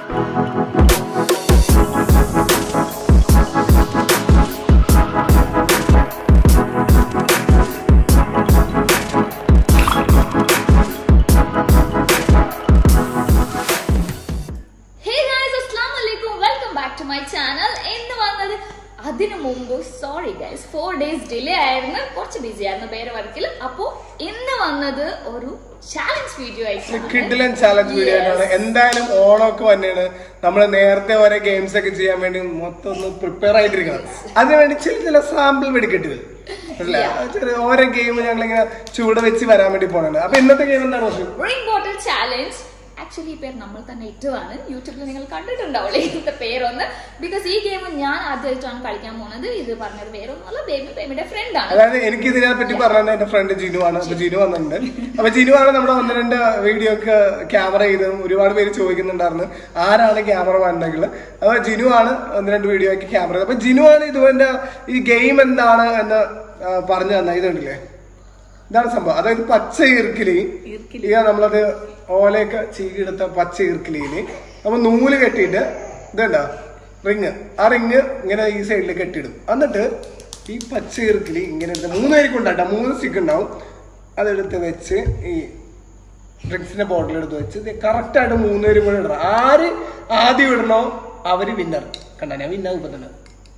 ഹേ guys അസ്സലാമു അലൈക്കും welcome back to my channel എന്ന് വന്നത് അതിനു മുമ്പ് sorry guys four days delay ആയിരുന്നു കുറച്ച് ബിസി ആയിരുന്നു വേറെ വർക്കിൽ അപ്പോ ഇന്ന് വന്നത് ഒരു ചാലഞ്ച് വീഡിയോ ആയിട്ടാണ് കിഡിലൻ ചാലഞ്ച് വീഡിയോ ആയിട്ടാണ് എന്തായാലും ഓണമൊക്കെ വന്നെയാണ് നമ്മൾ നേരത്തെ ഓരോ ഗെയിംസ് ഒക്കെ ചെയ്യാൻ വേണ്ടി മൊത്തം ഒന്ന് പ്രിപ്പയർ ആയിട്ടിരിക്കണം അതിനുവേണ്ടി ചില ചില സാമ്പിൾ വെടിക്കെട്ടുകൾ മനസ്സിലായോ? ചെറിയ ഓരോ ഗെയിം ഞങ്ങൾ ഇങ്ങനെ ചൂട് വെച്ച് വരാൻ വേണ്ടി പോണുണ്ട് അപ്പൊ ഇന്നത്തെ ഗെയിം എന്താണ് പക്ഷേ റിംഗ് ബോട്ടിൽ ചാലഞ്ച് ആക്ച്വലി ഈ പേര് നമ്മൾ തന്നെ ഇട്ടതാണ് യൂട്യൂബിൽ നിങ്ങൾ കണ്ടിട്ടുണ്ടാവില്ലേ ഇതിന്റെ പേരൊന്ന് ബിക്കോസ് ഈ ഗെയിം ഞാൻ ആദ്യമായിട്ടാണ് കളിക്കാൻ പോകുന്നത് ഇത് പറഞ്ഞത് വേറൊന്നുമല്ല ബേബി ബേബിയുടെ ഫ്രണ്ട് ആണ് അതായത് എനിക്ക് ഇതിനെ പറ്റി പറഞ്ഞത് എന്റെ ഫ്രണ്ട് ജിനു ആണ് അപ്പൊ ജിനു വന്നിട്ടുണ്ട് അപ്പൊ ജിനു ആണ് നമ്മുടെ ഒന്ന് രണ്ട് വീഡിയോ ഒക്കെ ക്യാമറ ചെയ്തതും ഒരുപാട് പേര് ചോദിക്കുന്നുണ്ടായിരുന്നു ആരാണ് ക്യാമറ വേണ്ടെങ്കിൽ അപ്പൊ ജിനു ആണ് ഒന്ന് രണ്ട് വീഡിയോ ഒക്കെ ക്യാമറ അപ്പൊ ജിനു ആണ് ഇതുപോലെ ഈ ഗെയിം എന്താണ് എന്ന് ആ, പറഞ്ഞു തന്നെ ഇതുണ്ടല്ലേ ഇതാണ് സംഭവം അതായത് പച്ച ഈർക്കിലി ഈ നമ്മളത് ഓലയൊക്കെ ചീകിയെടുത്ത പച്ച ഈർക്കിലിയില് നമ്മൾ നൂല് കെട്ടിയിട്ട് ഇതുണ്ടോ റിങ് ആ റിങ് ഇങ്ങനെ ഈ സൈഡിൽ കെട്ടിയിടും എന്നിട്ട് ഈ പച്ച ഈർക്കിലി ഇങ്ങനെ എടുത്ത് മൂന്ന് പേർക്ക് ഉണ്ടാട്ടോ മൂന്ന് സ്റ്റിക്ക് ഉണ്ടാവും അതെടുത്ത് വെച്ച് ഈ ഡ്രിങ്ക്സിന്റെ ബോട്ടിൽ എടുത്ത് വെച്ച് കറക്റ്റ് ആയിട്ട് മൂന്ന് പേരും കൂടെ ഇടണം ആര് ആദ്യം ഇടണോ അവര് വിന്നർ കണ്ട ഞാൻ വിന്നാവും ഇപ്പൊ തന്നെ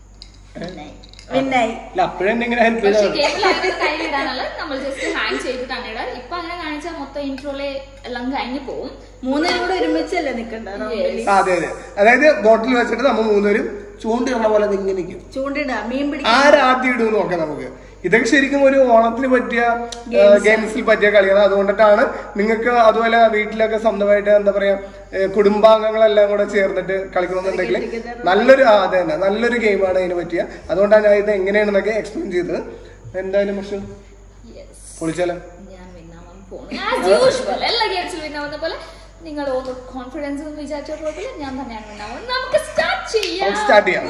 വിന്നായി അല്ല അപ്പോഴെന്നെ ഇങ്ങനെ ഹെൽപ്പ് പക്ഷെ ചെയ്താൽ ഗെയിമിൽ അങ്ങനെ കയ്യിലിടാനല്ല നമ്മൾ ജസ്റ്റ് ഹാങ് ചെയ്തിട്ടാണ് ഇടാൻ ഇപ്പൊ അങ്ങനെ കാണിച്ചാൽ മൊത്തം ഇൻട്രോയിലെ എല്ലാം കഴിഞ്ഞു പോകും മൂന്നിനും കൂടെ ഒരുമിച്ചല്ലേ നിക്കണ്ട റൗണ്ടില് ആ, അതെ അതെ അതായത് ബോട്ടിൽ വെച്ചിട്ട് നമ്മൾ മൂന്നുപേരും ചൂണ്ടിടണ പോലെ ഇത് ഇങ്ങനെ നിൽക്കും ചൂണ്ടിടാ മീൻ പിടിക്കാൻ ആരാദ്യം ഇടും നോക്കാം നമുക്ക് ഇതൊക്കെ ശരിക്കും ഒരു ഓണത്തിന് പറ്റിയ ഗെയിംസിൽ പറ്റിയ കളിയാണ് അതുകൊണ്ടിട്ടാണ് നിങ്ങൾക്ക് അതുപോലെ വീട്ടിലൊക്കെ സ്വന്തമായിട്ട് എന്താ പറയാ ഏ, കുടുംബാംഗങ്ങളെല്ലാം കൂടെ ചേർന്നിട്ട് കളിക്കണമെന്നുണ്ടെങ്കിൽ നല്ലൊരു ആ, അതെ തന്നെ നല്ലൊരു ഗെയിമാണ് അതിന് പറ്റിയ അതുകൊണ്ടാണ് ഞാൻ ഇത് എങ്ങനെയാണെന്നൊക്കെ എക്സ്പ്ലെയിൻ ചെയ്തത് എന്തായാലും പക്ഷെ യെസ് പൊളിച്ചാലോ ഞാൻ വിന്നാവാൻ പോകുന്നു ആസ് യൂഷ്വൽ എല്ലാ ഗെയിംസിലും വിന്നാവുന്ന പോലെ നിങ്ങൾ ഓവർ കോൺഫിഡൻസ് എന്ന് വിചാരിച്ച കുഴപ്പമില്ല ഞാൻ തന്നെയാണ് വിന്നാവുന്നത് നമുക്ക് സ്റ്റാർട്ട് ചെയ്യാം നമുക്ക് സ്റ്റാർട്ട് ചെയ്യാം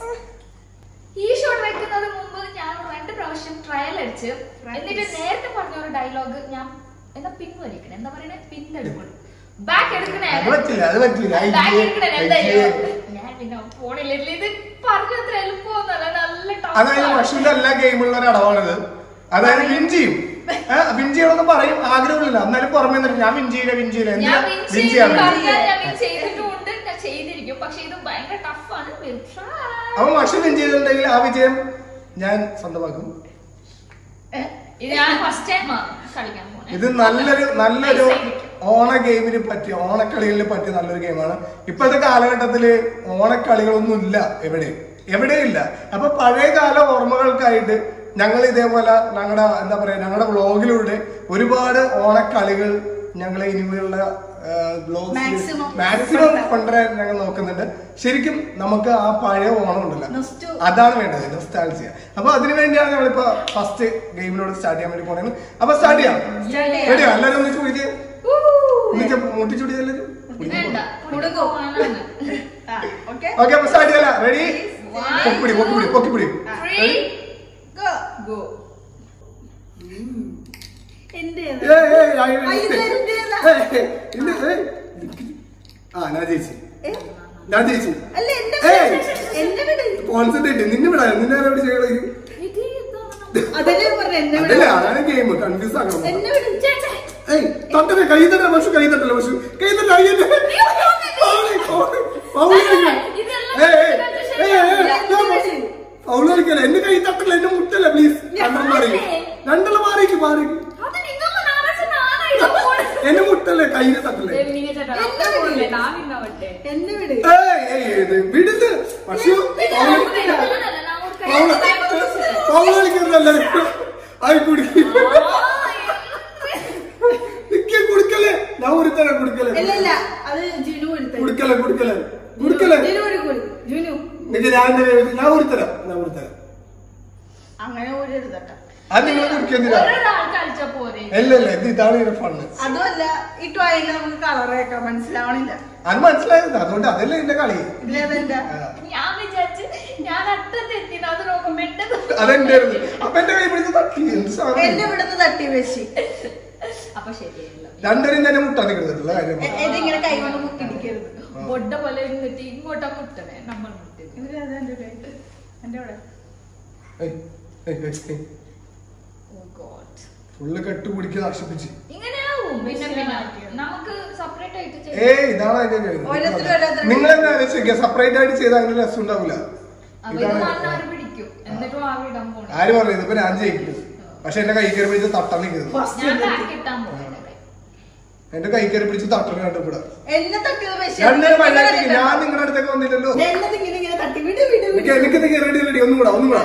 ഈ ഷോട്ട് വെക്കുന്നത് മുമ്പ് ഞാൻ രണ്ട് പ്രാവശ്യം ട്രയൽ അടിച്ച് എന്നിട്ട് നേരത്തെ പറഞ്ഞ ഒരു ഡയലോഗ് ഞാൻ എന്താ പിൻവലിക്കണം എന്താ പറയണേ പിന്നെടുക്കണം ബാക്ക് എടുക്കണേ അത് പറ്റില്ല അത് പറ്റില്ല ബാക്ക് അയ്യേ, എടുക്കണേ അയ്യേ. എന്തായാലും ഞാൻ പിന്നെ ഫോണില്ല ഇത് പറഞ്ഞത്ര എളുപ്പമൊന്നല്ല നല്ല അതായത് ടഫ് പശുവിന്റെ എല്ലാ ഗെയിമുള്ള ഒരു അടവാണിത് അതായത് വിൻ ചെയ്യും വിൻ ചെയ്യണമെന്ന് പറയും ആഗ്രഹമില്ല എന്നാലും പുറമേ നിന്നിട്ട് ഞാൻ വിൻ ചെയ്യില്ല വിൻ ചെയ്യില്ല എന്തിനാ ഞാൻ win വിൻ ചെയ്ത് ചെയ്യാൻ വേണ്ടി പറഞ്ഞാൽ ഞാൻ win ചെയ്തിട്ടുമുണ്ട് ഞാൻ ചെയ്തിരിക്കും പക്ഷെ ഇത് ഭയങ്കര ടഫാണ് അപ്പൊ പക്ഷെ വിൻ ചെയ്തിട്ടുണ്ടെങ്കിൽ ആ വിജയം ഞാൻ സ്വന്തമാക്കും ഇത് ഞാൻ ഫസ്റ്റ് ടൈം കളിക്കാൻ പോണേ ഇത് നല്ലൊരു നല്ലൊരു ഓണ ഗെയിമിന് പറ്റിയ ഓണക്കളികളിൽ പറ്റിയ നല്ലൊരു ഗെയിമാണ് ഇപ്പോഴത്തെ കാലഘട്ടത്തില് ഓണക്കളികളൊന്നും ഇല്ല എവിടെയും എവിടെയും ഇല്ല അപ്പൊ പഴയകാല ഓർമ്മകൾക്കായിട്ട് ഞങ്ങൾ ഇതേപോലെ ഞങ്ങളുടെ എന്താ പറയാ ഞങ്ങളുടെ വ്ളോഗിലൂടെ ഒരുപാട് ഓണക്കളികൾ ഞങ്ങൾ ഇനിയുള്ള Maximum. മാക്സിമം കൊണ്ടുവരാൻ ഞങ്ങൾ നോക്കുന്നുണ്ട് ശരിക്കും നമുക്ക് ആ പഴയ ഓണം ഉണ്ടല്ലോ Nostal- അതാണ് വേണ്ടത് നൊസ്റ്റാൾജിയ അപ്പൊ അതിനു വേണ്ടിയാണ് നമ്മളിപ്പോ ഫസ്റ്റ് ഗെയിമിനോട് സ്റ്റാർട്ട് ചെയ്യാൻ വേണ്ടി പോണത് അപ്പൊ സ്റ്റാർട്ട് ചെയ്യാം Start ചെയ്യാം. റെഡിയോ എല്ലാരും ഒന്നിച്ച് കുടിക്കേ ഒന്നിച്ച് മുട്ടിച്ചുടി എല്ലാരും വേണ്ട കൊടുക്കോ? ആ, okay? ഓക്കെ അപ്പൊ സ്റ്റാർട്ട് ചെയ്യാല റെഡി പൊക്കിപ്പിടി പൊക്കിപ്പിടി പൊക്കിപ്പിടി Three, Go. go. എന്റേത്. ഏയ്, ഏയ്, ആയി, ആ, ഇത് എന്റേതാ. ഏയ്, ഏയ്, ഇത്, ഏയ്. ആ ഞാൻ ജയിച്ചു ഏ? ഞാൻ ജയിച്ചു അല്ല എന്റെ ഏയ്. വീട്. എന്റെ വീട്. കോൺസെൻട്രേറ്റ് നിന്നെ വിടാ നിന്നെ ആരോട് ചെയ്യണത് ഇത് എന്താണ്? അതല്ലേ പറഞ്ഞ എന്റെ വീട്. അതല്ല അതാണ് ഗെയിം കൺഫ്യൂസ് ആക്കണം എന്റെ വീട്. ചേട്ടാ. ഏയ് തട്ടനെ കൈ തട്ട പക്ഷെ കൈ തട്ടല്ല പക്ഷെ കൈ തട്ട അയ്യന്റെ ഫൗള് കളിക്കല്ല എന്റെ കൈ തട്ടല്ല എന്റെ മുട്ടല്ല പ്ലീസ് രണ്ടെണ്ണം മാറി രണ്ടെണ്ണം മാറിക്ക് മാറിക്ക് അത് നിങ്ങൾ നാളെ നാളെ ഇത് പോണ്. എന്റെ മുട്ടല്ലേ കയ്യില് തട്ടല്ലേ ദേ, മിനിങ്ങ ചേട്ടാ, അവിടെ പോണില്ലേ? ഞാൻ വിന്നവട്ടെ. എന്റെ വീട്. ഏയ് ഏയ് ഇത് വിടുന്ന് പക്ഷെ ഇത് നമുക്ക് ഇതൊന്നുമല്ല, ഞാൻ ഒരു കൈ ഫൗള് കൊണ്ടുപോയി ഫൗള് കളിക്കുന്നല്ല ആയി കുടിക്ക് ആ, നിക്ക് കുടിക്കല്ലേ ഞാൻ ഒരു തരം കുടിക്കല്ലേ ഇല്ല, ഇല്ല. അത് ജിനു എടുത്തത്. കുടിക്കല്ലേ കുടിക്കല്ലേ കുടിക്കല്ലേ ജിനു ഒരു കുടി. ജിനു. നിക്ക് ഞാൻ തന്നെ ഞാൻ ഒരു തരാം ഞാൻ ഒരു തരാം അങ്ങനെ ഒരു എടുത്തട്ട അത് നിങ്ങൾ കുടിക്കുന്നില്ല ഒരാൾ കളിച്ചാ പോരെ അല്ല അല്ല ഇത് ഇതാണ് ഇതിന്റെ ഫണ്ട് അതുമല്ല ഈ ടോയില് നമുക്ക് കളർ കേൾക്കാൻ മനസ്സിലാവണില്ല അത് മനസ്സിലായത് അതുകൊണ്ട് അതല്ലേ എന്റെ കളി ഇതിലേതെന്റെ ആ, ഞാൻ വിചാരിച്ച് ഞാൻ അറ്റത്തെത്തി അത് നോക്കുമ്പോ എന്റെ അതെന്റെ അപ്പൊ എന്റെ കൈ പിടിച്ച് തട്ടി എന്ത് എന്നെ സാധനം ഇവിടുന്ന് തട്ടി വെച്ച് അപ്പൊ ശരിയല്ല രണ്ടുപേരും തന്നെ മുട്ടാതി കിടന്നിട്ടുള്ള കാര്യം എ- ഇതിങ്ങനെ കൈ കൊണ്ട് മുട്ടിടിക്കരുത് ബൊഡ പോലെ ഇരുന്നിട്ട് ഇങ്ങോട്ടാ മുട്ടണേ നമ്മൾ മുട്ടത് ഇതില് അത് എന്റെ കയ്യിൽ. എന്റെ അവിടെ ഏയ്, ഏയ്, ഏയ്, ഏയ്. ഓ ഗോഡ് ഫുള്ള് കെട്ടുപിടിക്ക് നശിപ്പിച്ച് ഇങ്ങനെയാവും പിന്നെ പിന്നെ നമുക്ക് സെപ്പറേറ്റ് ആയിട്ട് ചെയ്യാം ഏയ് ഇതാണ് അതിന്റെ ഓരോരുത്തരും ഓരോരുത്തരും നിങ്ങൾ എന്താ ആലോചിക്കുക സെപ്പറേറ്റ് ആയിട്ട് ചെയ്താൽ അങ്ങനെ രസം ഉണ്ടാവില്ല അപ്പൊ ഇത് ഇതാണ് മണ്ണാറ് പിടിക്കും എന്നിട്ടും ആവി ഇടാൻ പോണേ ആര് പറഞ്ഞു ഇതിപ്പോ ഞാൻ ജയിക്കും പക്ഷെ എന്റെ കൈ കയറി പിടിച്ച് തട്ടാൻ നിൽക്കുന്നത് ഫസ്റ്റ് ഞാൻ ബാക്ക് ഇട്ടാൻ പോണേ എന്റെ കൈ കയറി പിടിച്ച് തട്ടണ കണ്ടുകൂടാ എന്നെ തട്ടിയത് പക്ഷേ രണ്ടര വെള്ളത്തിൽ ഞാൻ നിങ്ങളുടെ അടുത്തേക്ക് വന്നില്ലല്ലോ എന്നെ ഇങ്ങനെ ഇങ്ങനെ തട്ടി വിട് വിട് എനിക്ക് എനിക്ക് ഇത് റെഡി റെഡി ഒന്നും കൂടാ ഒന്നും കൂടാ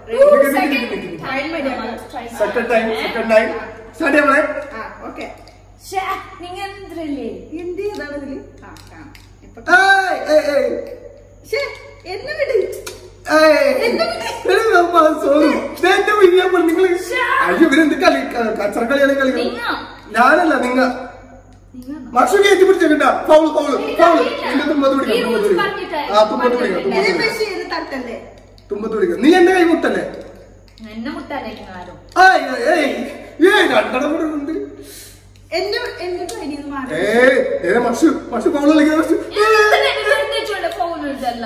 second time second time start ചെയ്യാം മോളെ. ഓക്കെ നിങ്ങ എന്തല്ലേ എന്ത് ചെയ്താണ് ഇതില് ആ കാണാം ഇപ്പൊ ഏയ്, ഏയ്, ഏയ്. ശ്ശേ, എന്നെ വിട് ഏയ്. എടി നമ്മ sorry. ദേ എന്റെ വീഡിയോ അപ്പോൾ നിങ്ങള് അയ്യോ ഇവരെന്ത് കളി ക- കച്ചറ കളിയാണ് കളിക്കുന്നത് നിങ്ങ. ഞാനല്ല നിങ്ങ നിങ്ങ മഷു കയറ്റി പിടിച്ചേക്കണ്ട ഫൗള് ഫൗള് എനിക്ക് ഫൗള് അറിയില്ല. നിന്റെ തുമ്പത്ത് പിടിക്കാം ഈ തുമ്പത്ത് rules പിടിക്കാം പറഞ്ഞിട്ടാ. ആ തുമ്പത്ത് പിടിക്കാം പറഞ്ഞിട്ടില്ല. തുമ്പത്ത് ഇത് പിടിക്കാം പക്ഷേ ഇത് തട്ടല്ലേ തുമ്പത്ത് പിടിക്കാം നീ എന്റെ കൈ മുട്ടല്ലേ എന്നെ മുട്ടാനായിരിക്കും ആരും ഏയ് ഏയ് ഏയ് രണ്ടെണ്ണം കൂടെ ഉണ്ട് എന്റെ എന്റെ കയ്യിൽ നിന്ന് മാറി ഏയ് ഏ മഷു മഷു ഫൗള് കളിക്കുന്ന മഷു ഫോണില്ല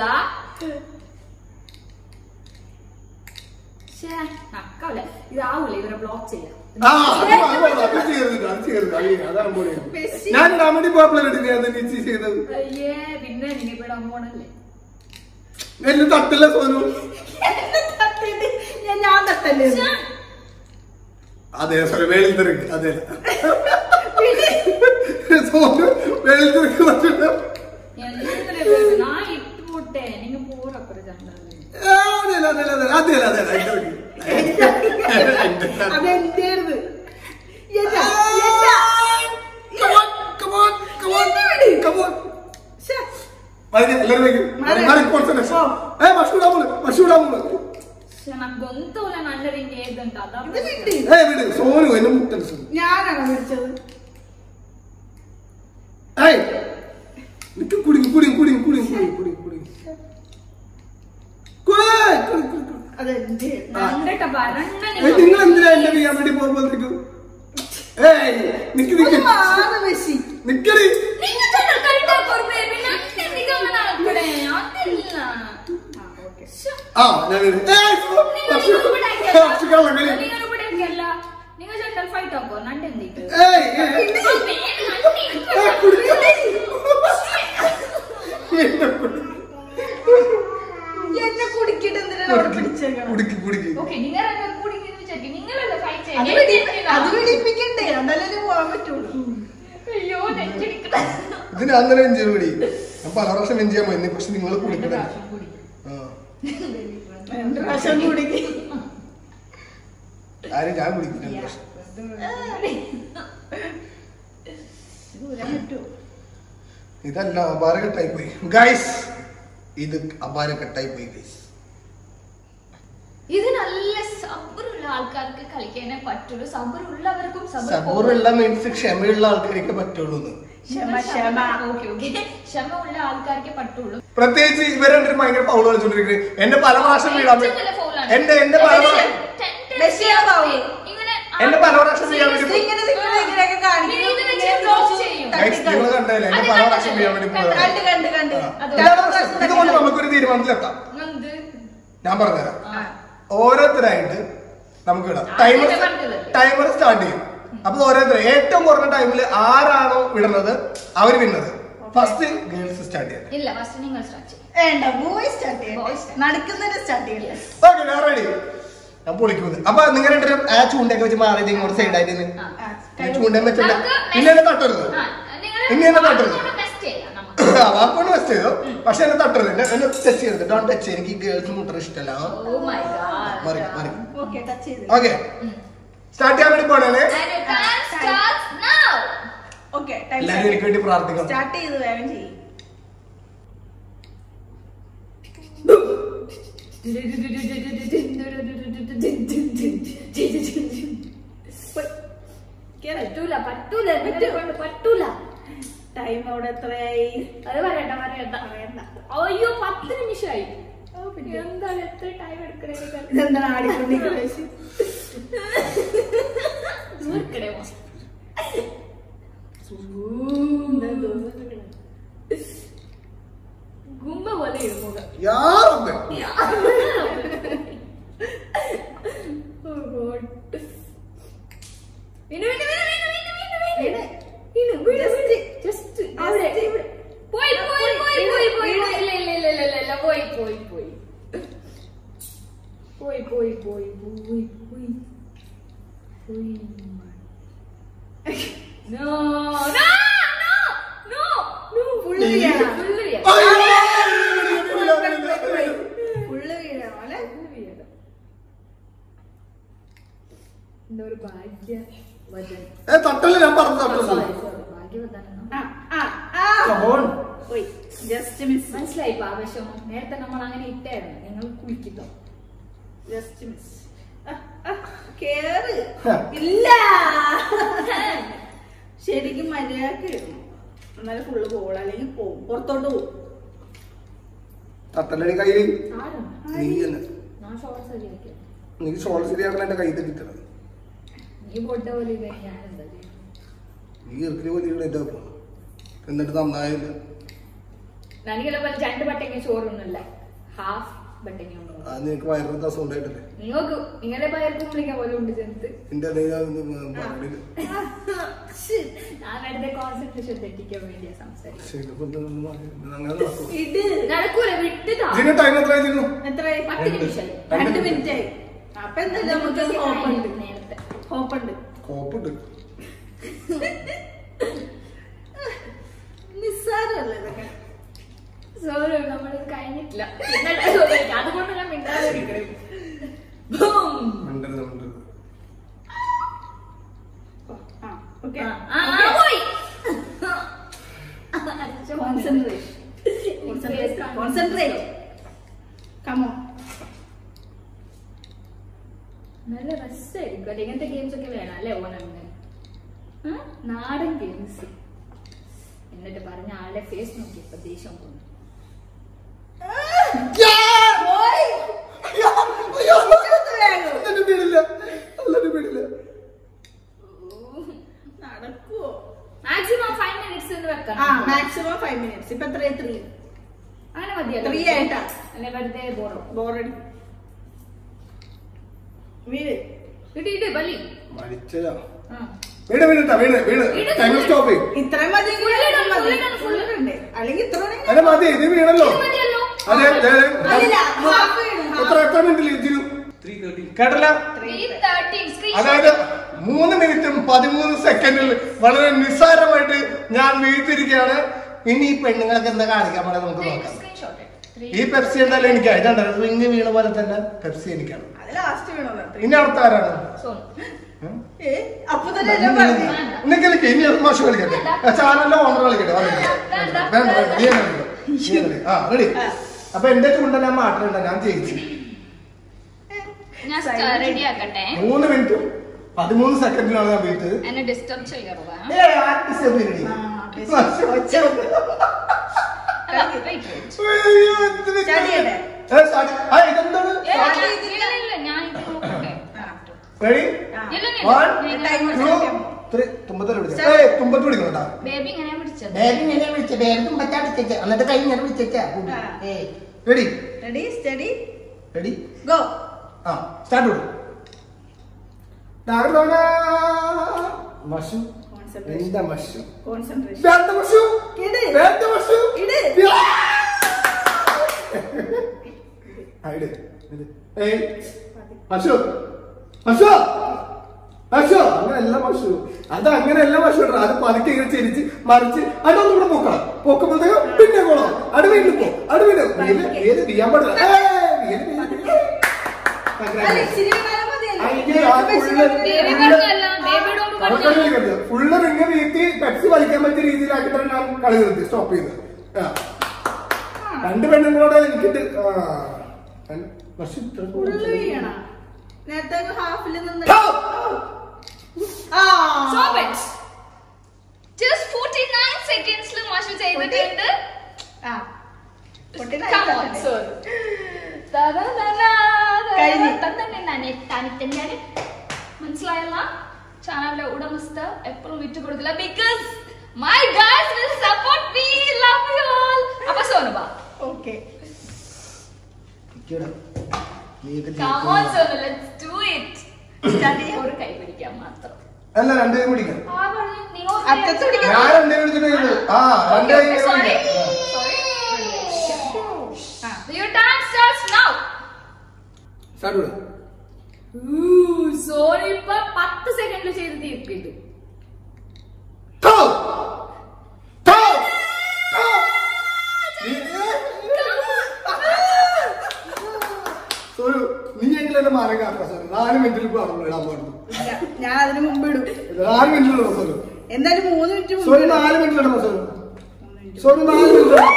നക്കാവില്ല ഇതാവൂല ഇവരെ ബ്ലോക്ക് ചെയ്യാം ആ അത് അത് അത് ചെയ്യരുത് അത് ചെയ്യരുത് അത് ചെയ്യരുത്. അതാണ് പൊളിയാണ് ഞാൻ ഇടാൻ വേണ്ടി പോയപ്പോഴല്ലേ ഞാൻ നിശ്ചയം ചെയ്തത് അയ്യേ പിന്നെ നിങ്ങൾ ഇവിടെ പോണല്ലേ എന്നെ തട്ടില്ല സോനു എന്നെ തട്ടിയിട്ട് ഞാൻ ഞാൻ തട്ടല്ലേ ഇത്? അതെ സോറി വേളിൽ തിരക്ക് അതെ സോനു വേളിൽ തിരക്ക് പറഞ്ഞിട്ട് എന്തിനാ ഞാൻ ഇട്ടുപോട്ടെ നിങ്ങൾ പോറപ്പുറം കണ്ടത് ആ, അതെ അതെ അതെ അതെ അതെ അതെ അതിന്റെ തിരക്ക്. അതെന്റേത് എന്താ Come on, come on, come on, come on. ശ്ശേ, മതി, എല്ലാവരും വയ്ക്കും. മാറി. മാറി, concentration. ഓ. ഏ, മഷു ഇടാൻ പോണ്, മഷു ഇടാൻ പോണ്. నాకు గొంతుల నల్లరింగ్ ఏదంట అదా ഇത് വിട് ഏ, വിട്, സോനു എന്നെ മുട്ടൽ സോനു ഞാനാണ് വിളിച്ചത് ഏയ് നിക്ക് കുടിങ്ങി കുടിങ്ങി കുടിങ്ങി കുടിങ്ങി കുടിങ്ങി കുടിങ്ങി കുടിങ്ങി കുയ്, കുടി, കുടി, കുടി. അതെന്റെ నంగట ഏയ്, നിങ്ങൾ എന്തിനാ എന്നെ ചെയ്യാൻ വേണ്ടി പോകുമ്പോഴത്തേക്കും ഏയ് നിക്ക് നിക്ക് ഒന്ന് മാറ് മെസ്സി നിക്കടി నిన్న చల్ల కరెక్ట్ కొర్బే నన్ను ఎందుకు మన అక్కడే అదిల్ల ആ ഓക്കെ ആ ഞാൻ വരും. ഏയ്, മഷു, മഷു കള്ളം കളി. നിങ്ങൾ ഇവിടെ അല്ല നിങ്ങൾ ചെണ്ടൽ ഫൈറ്റ് ആക്കോ നണ്ട് എന്തിട്ട് ഏയ്, ഏയ്, ഏയ്, കുടിക്ക്. എന്നെ കുടി. എന്നെ കുടിക്കിട്ട് എന്തിനാണ് അവിടെ പിടിച്ചേക്കണം കുടിക്ക് കുടിക്ക് ഓക്കെ നിങ്ങൾ രണ്ടുപേരും കൂടി ഇങ്ങനെ വിചാരിക്കും നിങ്ങളല്ല ഫൈറ്റ് അത് വിടി- അത് വിടിപ്പിക്കണ്ടേ എന്നാലേ പോവാൻ പറ്റുള്ളൂ അയ്യോ നെഞ്ചടിക്കട്ടെ ഇതിന് അങ്ങനെ എൻജോയ് കൂടി ഞാൻ പല പ്രാവശ്യം എൻജോയ് ചെയ്യാൻ പോയി പക്ഷെ നിങ്ങൾ കുടിക്കണ്ട ആ രണ്ട് പ്രാവശ്യം കുടിക്ക് ആരും ഞാൻ കുടിക്കില്ല രണ്ട് പ്രാവശ്യം. ഇത് ഊരാൻ പറ്റുമോ ഇതല്ല അപാരകെട്ടായി പോയി ഗൈസ് ഇത് അപാരകെട്ടായി പോയി ഗൈസ് ഇത് നല്ല സബറുള്ള ആൾക്കാർക്ക് കളിക്കാനേ പറ്റുള്ളൂ സബറുള്ളവർക്കും സബർ സബൂറുള്ള മീൻസ് ക്ഷമയുള്ള ആൾക്കാർക്ക് പറ്റുള്ളൂ എന്ന്. ക്ഷമ ക്ഷമ ഓക്കെ ഓക്കെ ക്ഷമ ഉള്ള ആൾക്കാർക്കേ പറ്റുള്ളൂ പ്രത്യേകിച്ച് ഇവർ രണ്ടും ഭയങ്കര പൗള് കളിച്ചോണ്ടിരിക്കുന്നത് എന്റെ പല പ്രാവശ്യം വീടാൻ ഏറ്റവും വലിയ foul ആണ്. എന്റെ എന്റെ പല പ്രാവശ്യം മെസ്സിയാണ് foul. ഇങ്ങനെ എന്റെ പല പ്രാവശ്യം ചെയ്യാൻ വേണ്ടി ഇത് ഇങ്ങനെ നിങ്ങൾ ഇങ്ങനെയൊക്കെ ഇങ്ങനെ ഇത് വെച്ച് block ചെയ്യും. ഗൈസ് നിങ്ങൾ കണ്ടല്ലേ എന്റെ പല പ്രാവശ്യം ചെയ്യാൻ വേണ്ടി പോയതാണ് കണ്ട് കണ്ട് കണ്ട് അത് രണ്ടാമത്തെ പ്രാവശ്യം ഇതുകൊണ്ട് തട്ടി. നമുക്കൊരു തീരുമാനത്തിലെത്താം എന്ത്? ഞാൻ പറഞ്ഞുതരാം ആ. ഓരോരുത്തരായിട്ട് നമുക്ക് ഇടാം ആ, ടൈമർ ഇതിന്റെ പറഞ്ഞതല്ലേ? ടൈമർ സ്റ്റാർട്ട് ചെയ്യും അപ്പൊ ഓരോരുത്തർ ഏറ്റവും കുറഞ്ഞ ടൈമിൽ ആരാണോ വിടുന്നത് അവര് വിന്നത് ഫസ്റ്റ് ഗേൾസ് സ്റ്റാർട്ട് ചെയ്യാം ഇല്ല ഫസ്റ്റ് നിങ്ങൾ സ്റ്റാർട്ട് ചെയ്യും വേണ്ട ബോയ് സ്റ്റാർട്ട് Boys ചെയ്യട്ടെ start. നടക്കുന്നതിന് സ്റ്റാർട്ട് ചെയ്യട്ടെ ഓക്കെ ഞാൻ റെഡി ഞാൻ പൊളിക്കുന്നത് അപ്പൊ നിങ്ങൾ രണ്ടുപേരും ആ ചൂണ്ടയൊക്കെ വെച്ച് മാറി ഇങ്ങോട്ട് സൈഡായിട്ട് നിന്ന് ആ. ആ, ചൂണ്ടയും വെച്ചിട്ട് നമുക്ക് പിന്നെ എന്നെ തട്ടരുത് ആ, നിങ്ങള് ഇനി എന്നെ തട്ടരുത്. വാക്കുകൊണ്ട് test ചെയ്യാം നമുക്ക്. ആ, വാക്കുകൊണ്ട് ടെസ്റ്റ് ചെയ്തു പക്ഷെ എന്നെ തട്ടരുത് എന്നെ എന്നെ ടെസ്റ്റ് ചെയ്തത് ഡോൺ ടച്ച് എനിക്ക് ഗേൾസ് മുട്ടർ ഇഷ്ടമല്ല Oh my God. മറി മറി ഓക്കെ ടച്ച് ചെയ്ത് ഓക്കെ സ്റ്റാർട്ട് ചെയ്യാൻ വേണ്ടി പോണേ And your time starts now. Okay time എല്ലാവരും എനിക്ക് വേണ്ടി പ്രാർത്ഥിക്കണം സ്റ്റാർട്ട് ചെയ്ത് വേഗം ചെയ്യും പറ്റൂല പറ്റൂല എന്നെ കൊണ്ട് പറ്റൂല ടൈം അവിടെ എത്രയായി അത് പറയണ്ട പറയണ്ട പറയണ്ട അയ്യോ പത്ത് നിമിഷമായി എന്താണ് എത്ര ടൈം എടുക്കണേ ഇതെന്താണ് ആടിക്കൊണ്ടിരിക്കുന്നത് ദൂർക്കടേ പോലെ ഇരുന്നത് യാറമ്മേ Oh God. വീണു, വീണു, വീണു, വീണു, വീണു, വീണു, വീണു. വീണു, വീണു, വീണു. Just അവിടെ. പോയി, പോയി, പോയി, പോയി, പോയി. ഇല്ല, ഇല്ല, ഇല്ല, ഇല്ല, ഇല്ല, ഇല്ല. പോയി, പോയി, പോയി. പോയി, പോയി, പോയി, പോയി, പോയി. പോയി. No, no, no, no, no. Full വീഴണം Full ചെയ്യാം. അയ്യോ, വീണില്ല, വീണില്ല, വീണില്ല. ഫുള്ള് വീഴണം അല്ലെ Full ചെയ്യാം. എന്താ ഒരു ഭാഗ്യ വചനം ഏ തട്ടല് ഞാൻ പറഞ്ഞു സോറി തട്ടല് സോറി ഭാഗ്യവതാനം ആ ആ ആ Come on. പോയി ജസ്റ്റ് മിസ് മനസ്സിലായി ആവശ്യം നേരത്തെ നമ്മൾ അങ്ങനെ ഇട്ടായിരുന്നു നിങ്ങൾ കുളിക്കുന്നു ജസ്റ്റ് മിസ് കേറ് ഹ. ഇല്ല ശരിക്കും മര്യാദക്ക് ഇടണം എന്നാലും ഫുള്ള് പോകണം അല്ലെങ്കിൽ പോകും പുറത്തോട്ട് പോകും തട്ടലടി കയ്യിൽ ആരും നീ തന്നെ ഞാൻ ഷോർട്ട് ശരിയാക്കിയ നീ ഷോൾ ശരിയാക്കണം എന്റെ കൈ തെറ്റിത്തത് നീ പൊട്ട പോലെ ഇതായി ഞാൻ എന്താ ചെയ്യുക നീ ഇറക്കിന് പോലെ എന്റെ ഒപ്പം എന്നിട്ട് നന്നായില്ല ನನಗೆಲ್ಲ ಬಂದು ಜಂಡು ಬಟ್ಟೆಗೆ ചോറൊന്നുമില്ല ഹാഫ് ബട്ടങ്ങ അത് നിനക്ക് വയറിന് ദിവസം ഉണ്ടായിട്ടല്ലേ നിങ്ങൾക്ക് നിങ്ങളെ പയർക്ക് വിളിക്കാൻ പോലെ ഉണ്ട് ചെറുത്ത് എന്റെ എന്തെങ്കിലും പറഞ്ഞില്ല ഞാൻ അടുത്ത കോൺസെൻട്രേഷൻ തെറ്റിക്കാൻ വേണ്ടിയാ സംസാരിക്കും ശരി ഇപ്പൊ ഇതൊന്നും പറഞ്ഞില്ല. അങ്ങനെ നടക്കും ഇട് നടക്കൂല വിട്ടുതാ ജിനു ടൈം എത്ര ആയിരുന്നു എത്ര പത്ത് നിമിഷം രണ്ട് മിനിറ്റ് ആയി അപ്പൊ എന്തായാലും നമുക്ക് ഹോപ്പുണ്ട് നേരത്തെ ഹോപ്പുണ്ട് കോപ്പുണ്ട് നിസ്സാരമല്ലേ ഇതൊക്കെ സോറി നമ്മളിത് കഴിഞ്ഞിട്ടില്ല എന്നിട്ട് sorry, അതുകൊണ്ട് ഞാൻ മിണ്ടാതെ ഇരിക്കണം. Boom. മിണ്ടരുത് മിണ്ടരുത് ആ ഓക്കെ ആ, ആ, ആ, പോയി. കോൺസെൻട്രേഷൻ കോൺസെൻട്രേറ്റ് കോൺസെൻട്രേറ്റ് കമോ നല്ല രസമായിരിക്കും അല്ലെ ഇങ്ങനത്തെ ഗെയിംസ് ഒക്കെ വേണം അല്ലേ ഓണമിന് ആ? നാടൻ ഗെയിംസ് എന്നിട്ട് പറഞ്ഞ ആളുടെ ഫേസ് നോക്കിയപ്പോ ദേഷ്യം തോന്നി എന്നിട്ട് വീടില്ല എന്നിട്ട് വീടില്ല നടക്കുവോ മാക്സിമം ഫൈവ് മിനിറ്റ്സ് എന്ന് ആ വെക്കണം മാക്സിമം ഫൈവ് മിനിറ്റ്സ് ഇപ്പൊ എത്രയാ ത്രീ അങ്ങനെ മതിയല്ലോ Three ആയിട്ടാ? അല്ലെ വെറുതെ ബോറോ ബോറടി വീട് ഇട്ട് ഇട്ട് ബലി മരിച്ചതാ ആ. വീട് വീണിട്ടാ വീണ് വീണ് വീണ് ടൈം സ്റ്റോപ്പ് ചെയ്യും ഇത്രയും മതി Full ഇടണം, full മതി. ഇടണം, full Full ഇടണ്ടേ? അല്ലെങ്കിൽ ഇത്ര മണി അല്ല മതി ഇത് വീണല്ലോ ഇത് മതിയല്ലോ അതെ അതെ, അതെ. അല്ലല്ല, half വീണ്, half. എത്ര എത്ര മിനിറ്റിൽ ജിനു കേട്ടല്ല Three thirteen, screenshot. അതായത് മൂന്ന് മിനിറ്റും പതിമൂന്ന് സെക്കൻഡിൽ വളരെ നിസ്സാരമായിട്ട് ഞാൻ വീഴ്ത്തിരിക്കുകയാണ് ഇനി ഈ പെണ്ണുങ്ങൾക്ക് എന്താ കാണിക്കാൻ പാടെ നമുക്ക് Three നോക്കാം screenshot. Three. ഈ പെപ്സി എന്തായാലും എനിക്ക് ഇതുണ്ട് റിങ് വീണ പോലെ തന്നെ പെപ്സി എനിക്കാണ് അത് ലാസ്റ്റ് വീണതാ ഇനി അടുത്ത ആരാണ് സോനു. ഉം? ഏ അപ്പൊ തന്നെ എല്ലാം പറഞ്ഞു നിനക്ക് നിനക്ക് ഇനി മാഷ് കളിക്കട്ടെ ചാനലിലെ ഓണർ കളിക്കട്ടെ വന്നിട്ട്. വേണ്ട, വേണ്ട വേണ്ട നീ തന്നെ കളിക്കോ. നീ തന്നെ കളി. ആ റെഡി അപ്പൊ എന്റെ ചൂണ്ടെല്ലാം മാറ്റണ്ട ഞാൻ ജയിച്ചു ഞാൻ റെഡി ആക്കട്ടെ മൂന്ന് മിനിറ്റും പതിമൂന്ന് സെക്കൻഡിലാണ് ഞാൻ വീട്ടത് എന്നെ ഡിസ്റ്റർബ് ചെയ്യരുത് ഏ ആർട്ടിസ്റ്റ് പേരടി. ആ, ഒച്ച വെക്ക്. അല്ല, wait, wait. അയ്യോ, എന്ത് വിറ്റാ? Start ചെയ്യട്ടെ? ഏ, start. ആ, ഇതെന്താണ്? ഏ, ഞാൻ- ഇല്ല, ഇല്ല, ഞാൻ ഇത് നോക്കട്ടെ. Ready? ആ. ഇല്ല, ഇല്ല, One, ഞാൻ- time ഞാൻ- two, three. തുമ്പത്തല്ലേ വിളിച്ചത്? ഏയ്, തുമ്പത്ത് വിളിക്കണം കേട്ടോ. ബേബി ഇങ്ങനെ പിടിച്ചത് ബാഗ് ഇങ്ങനെ വിളിച്ച ബാഗ് തുമ്പറ്റാ വിളിച്ച എന്നിട്ട് കൈ ഇങ്ങനെ വിളിച്ചാ ആ. ഏ Ready? Ready steady Ready? Go ആ, start കൊടു. ഡാഗഡാഗ. മഷു. Concentration. എന്താ മഷു? കോൺസെൻട്രേഷൻ വേണ്ട മഷു. ഇട്. വേണ്ട മഷു. ഇട്. ആ, ഇട്. ഇട്. ഏയ്, മഷു. മഷു. മഷു. അങ്ങനെയല്ല മഷു. അത് അങ്ങനെയല്ല മഷു കേട്ടോ. അത് പതുക്കെ ഇങ്ങനെ ചിരിച്ച് മറിച്ച് അതൊന്നും കൂടെ പൊക്കണം പൊക്കുമ്പോഴത്തേക്കും പിന്നെ പോണം അത് വീണ്ടും പോ അത് വീണ്ടും വീല് വീല് വീയാൻ പാടില്ല ഏയ്, വീല് വീല് വീല്. അല്ല ഇച്ചിരി വീണാലും മതിയല്ലോ. അയ്യോ, ആ full- ബേബി പറഞ്ഞല്ല ബേബിയോട് മുമ്പ് അവർക്ക് പറഞ്ഞു കളിക്കരുത്. ഫുള്ള് റിങ് വീഴ്ത്തി പെപ്സി വലിക്കാൻ പറ്റിയ രീതിയിലാക്കിയിട്ടാണ് ഞാൻ കളി നിർത്തി സ്റ്റോപ്പ് ചെയ്തത് ആ. രണ്ട് പെണ്ണുങ്ങളോട് എനിക്കിട്ട് ആ. രണ്ട്- പക്ഷെ ഇത്ര ഫുള്ള് വീഴണം നേരത്തെ ഹാഫിൽ നിന്ന് ഔ! ആ Stop it. Just 49 seconds ല് മാഷ് ചെയ്തിട്ടുണ്ട് ആ പൊട്ടിനായി Come on, തന്നെ. sir. തതതതാ, കഴിഞ്ഞു. തതതതന്നെ, തനിത്തന്നെയാണ്. മനസ്സിലായല്ല ചാനലിലെ ഉടമസ്ഥ എപ്പോഴും വിട്ടു കൊടുക്കില്ല because my guys will support me love you all അപ്പൊ സോനുബ ഓക്കെ ചൂടാ. നീയൊക്കെ Come on, Sonu, let's do it. ഒരു കൈ പിടിക്കാൻ മാത്രം അല്ല രണ്ടുപേരും പിടിക്കാം ആ പറഞ്ഞു, നിങ്ങൾ ഒരു അറ്റത്ത് കൈ പിടിക്കാം. ഞാൻ രണ്ടുപേരും പിടിച്ചിട്ടുണ്ട് ആ Okay, രണ്ടുപേരും okay, sorry. പിടിക്കാം So your time starts now. Start വിടും സോറി ഇപ്പൊ പത്ത് സെക്കൻഡിൽ ചെയ്ത് തീർക്കിട്ടു Go! Go! Go! സോനു നീ എങ്കിലും എന്നെ മാറി കാട്ടാ സോനു നാല് മിനിറ്റിൽ പറഞ്ഞു ഇടാൻ പാടുന്നു ഞാൻ- ഞാൻ അതിന് മുമ്പ് ഇടും നാല് മിനിറ്റിൽ ഇടണം സോനു എന്തായാലും മൂന്ന് മിനിറ്റ് മുമ്പ് സോനു ഇടും. നാല് മിനിറ്റിൽ ഇടണം സോനു സോനു നാല് മിനിറ്റിൽ ഇടണം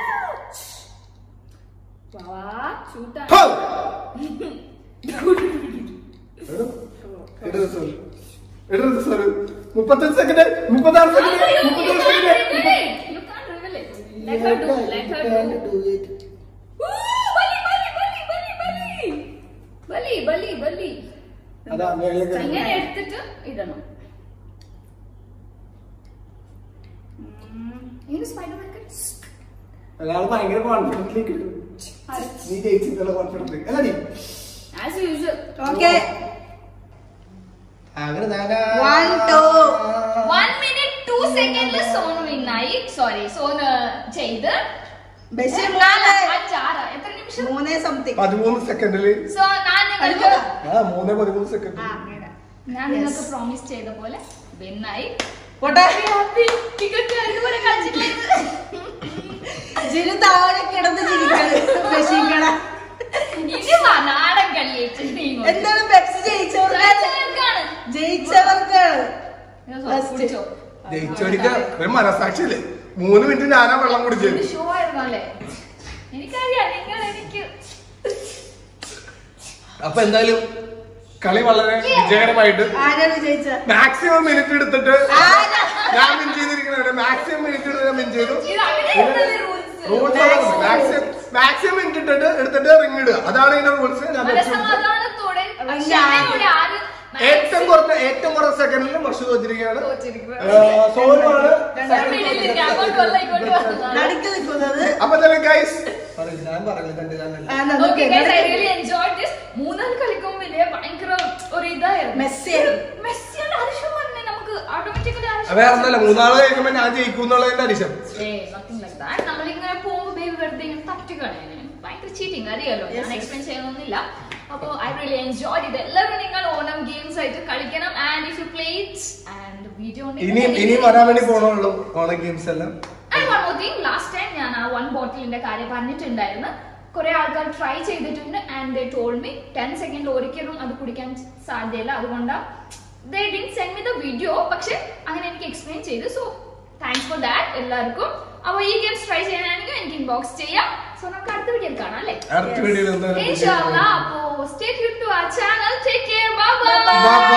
വാ ചൂട്ടാ Go! എടോ, ഇടരുത് സോനു ഇടരുത് സോനു മുപ്പത്തഞ്ച് സെക്കൻഡ് മുപ്പത്താറ് സെക്കൻഡ് മുപ്പത്താറ് second You can't reveal it. Let her do. Let her do. Ooh, ബലി, ബലി, ബലി, ബലി, ബലി. ബലി, ബലി, ബലി. അതാ മേളിലേക്ക് ഇങ്ങനെ എടുത്തിട്ട് ഇടണം ഇങ്ങനെ സ്പൈഡർമാൻ ഒരാൾ ഭയങ്കര കോൺഫിഡൻസിലേക്ക് ഇട്ടു നീ ജയിച്ചിട്ടുള്ള കോൺഫിഡൻസ് അല്ല നീ ആസ് യൂഷ്വൽ ഓക്കെ അങ്ങനെ നാലാ. One, two. One minute two സെക്കൻഡിൽ സോനു വിന്നായി സോറി സോന് ചെയ്ത് ബഷീർ നാല്, മൂന്ന് അഞ്ചാറ് എത്ര നിമിഷം മൂന്നേ സംതിങ് പതിമൂന്ന് സെക്കൻഡില് സോ ഞാൻ നിങ്ങൾക്ക് ആ മൂന്ന് പതിമൂന്ന് സെക്കൻഡ് ഞാൻ നിങ്ങൾക്ക് പ്രോമിസ് ചെയ്ത പോലെ വിന്നായി പോട്ടെ ടിക്കറ്റ് ഇതുപോലെ കളിച്ചിട്ടില്ല ജിനു താഴെ കിടന്ന് ചിരിക്കണ് ബഷീർക്കട ഇനി വാ, നാടൻ കളിയേറ്റ് നീ ഇങ്ങോട്ട്. എന്താണ് പെപ്സി ജയിച്ചവർക്കാണ് ജയിച്ചവർക്കാണ്. ജയിച്ചവർക്കാണ് ഞാൻ First. കുടിച്ചോ. ജയിച്ചോടിക്ക ഒരു മനസാക്ഷിയില്ലേ മൂന്ന് മിനിറ്റ് ഞാനാ വെള്ളം കുടിച്ചത് ഇത് ഷോ ആയിരുന്നു അല്ലേ എനിക്കറിയാം നിങ്ങൾ എനിക്ക് അപ്പൊ എന്തായാലും കളി വളരെ വിജയകരമായിട്ട് ആരാണ് വിജയിച്ച മാക്സിമം മിനിറ്റ് എടുത്തിട്ട് ആരാ? ഞാൻ വിൻ ചെയ്തിരിക്കുന്നത് മാക്സിമം മിനിറ്റ് എടുത്ത് ഞാൻ വിൻ ചെയ്തു ഇത് അങ്ങനെയായിരുന്നല്ലേ rules? Rules maximum maximum minute ഇട്ടിട്ട് എടുത്തിട്ട് റിങ് ഇടുക അതാണ് ഇതിന്റെ റൂൾസ് ഞാൻ വെച്ചു. മനസമാധാനത്തോടെ Ring ക്ഷമയോടെ ആരും ഏറ്റവും കുറഞ്ഞ ഏറ്റവും കുറഞ്ഞ സെക്കൻഡിൽ വർഷ തോറ്റിരിക്കുകയാണ് തോറ്റിരിക്കുന്നത്. സോനുമാണ് മിനിറ്റില്ല, അങ്ങോട്ട് വല്ല ഇങ്ങോട്ട് വന്നതാണ്. നടുക്ക് നിൽക്കുന്നത് അപ്പൊ തന്നെ ഗൈസ് ഞാൻ പറഞ്ഞു രണ്ട് കാലം ആ, നമുക്ക് Okay, guys, I നടുക്ക് really enjoyed this. മൂന്നാല് കളിക്കുമ്പോൾ വലിയ ഭയങ്കര ഒരു ഇതായിരുന്നു മെസ്സിയായിരുന്നു. മെസ്സിയുടെ ആവശ്യം പറഞ്ഞേ നമുക്ക് ഓട്ടോമാറ്റിക്കലി വേറെ ഒന്നല്ല മൂന്നാള് കഴിക്കുമ്പോ ഞാൻ ജയിക്കും എന്നുള്ളതിന്റെ അരിശം നമ്മളിങ്ങനെ പോകുമ്പോ ബേബി വെറുതെ ഇങ്ങനെ തട്ടിക്കളയാണ് ഭയങ്കര ചീറ്റിംഗ് അറിയാലോ ഞാൻ എക്സ്പ്ലെയിൻ ചെയ്യണമെന്നില്ല അപ്പൊ ഐ റിയലി എൻജോയ് ഇത് എല്ലാവരും നിങ്ങൾ ഓണം ഗെയിംസ് ആയിട്ട് കളിക്കണം and if you play and video ഇനിയും ഇനിയും വരാൻ വേണ്ടി പോണുള്ളൂ ഓണം ഗെയിംസ് എല്ലാം and one more thing last time ഞാൻ ആ വൺ ബോട്ടിലിന്റെ കാര്യം പറഞ്ഞിട്ടുണ്ടായിരുന്നു കുറെ ആൾക്കാർ ട്രൈ ചെയ്തിട്ടുണ്ട് and they told me ten സെക്കൻഡിൽ ഒരിക്കലും അത് കുടിക്കാൻ സാധ്യതയില്ല അതുകൊണ്ട് they didn't send me the video പക്ഷെ അങ്ങനെ എനിക്ക് എക്സ്പ്ലെയിൻ ചെയ്തു സോ താങ്ക്സ് ഫോർ ദാറ്റ് എല്ലാവർക്കും അപ്പൊ ഈ ഗെയിംസ് ട്രൈ ചെയ്യാനാണെങ്കിൽ എനിക്ക് ഇൻബോക്സ് ചെയ്യാം സോ നമുക്ക് അടുത്ത വീഡിയോ കാണാം അല്ലേ അടുത്ത വീഡിയോയിൽ എന്തായാലും ഇൻഷാല്ലാ അപ്പോ സ്റ്റേ ട്യൂൺ ടു ആ channel take care bye Bye bye bye.